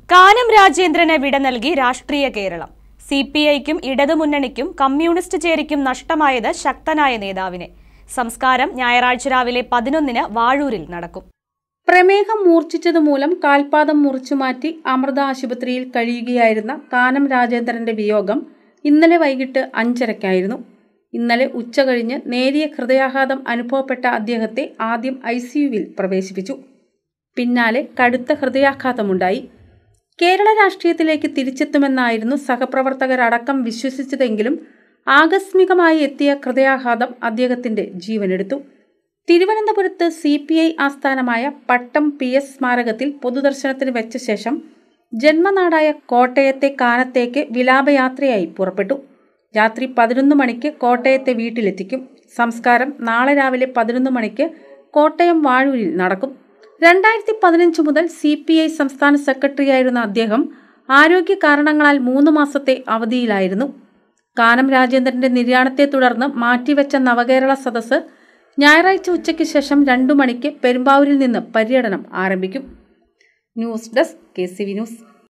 കാനം രാജേന്ദ്രന് വിട നൽകി രാഷ്ട്രീയ കേരളം സി പി ഐക്കും ഇടതുമുന്നണിക്കും കമ്മ്യൂണിസ്റ്റ് ചേരിക്കും നഷ്ടമായത് ശക്തനായ നേതാവിനെ സംസ്കാരം ഞായറാഴ്ച രാവിലെ പതിനൊന്നിന് വാഴൂരിൽ നടക്കും പ്രമേഹം മൂർച്ഛിച്ചതുമൂലം കാൽപാദം മുറിച്ചുമാറ്റി അമൃത ആശുപത്രിയിൽ കഴിയുകയായിരുന്ന കാനം രാജേന്ദ്രന്റെ വിയോഗം ഇന്നലെ വൈകിട്ട് അഞ്ചരയ്ക്കായിരുന്നു ഇന്നലെ ഉച്ച കഴിഞ്ഞ് നേരിയ ഹൃദയാഘാതം അനുഭവപ്പെട്ട അദ്ദേഹത്തെ ആദ്യം ഐ സിയുവിൽ പ്രവേശിപ്പിച്ചു പിന്നാലെ കടുത്ത ഹൃദയാഘാതമുണ്ടായി കേരള രാഷ്ട്രീയത്തിലേക്ക് തിരിച്ചെത്തുമെന്നായിരുന്നു സഹപ്രവർത്തകരടക്കം വിശ്വസിച്ചതെങ്കിലും ആകസ്മികമായി എത്തിയ ഹൃദയാഘാതം അദ്ദേഹത്തിന്റെ ജീവനെടുത്തു തിരുവനന്തപുരത്ത് സി പി ഐ ആസ്ഥാനമായ പട്ടം പി എസ് സ്മാരകത്തിൽ പൊതുദർശനത്തിന് വെച്ച ശേഷം ജന്മനാടായ കോട്ടയത്തെ കാനത്തേക്ക് വിലാപയാത്രയായി പുറപ്പെട്ടു രാത്രി പതിനൊന്ന് മണിക്ക് കോട്ടയത്തെ വീട്ടിലെത്തിക്കും സംസ്കാരം നാളെ രാവിലെ പതിനൊന്ന് മണിക്ക് കോട്ടയം വാഴൂരിൽ നടക്കും രണ്ടായിരത്തി പതിനഞ്ച് മുതൽ സി പി ഐ സംസ്ഥാന സെക്രട്ടറിയായിരുന്ന അദ്ദേഹം ആരോഗ്യ കാരണങ്ങളാൽ മൂന്ന് മാസത്തെ അവധിയിലായിരുന്നു കാനം രാജേന്ദ്രന്റെ നിര്യാണത്തെ തുടർന്ന് മാറ്റിവെച്ച നവകേരള സദസ്സ് ഞായറാഴ്ച ഉച്ചയ്ക്ക് ശേഷം രണ്ടു മണിക്ക് പെരുമ്പാവൂരിൽ നിന്ന് പര്യടനം ആരംഭിക്കും news desk K C V news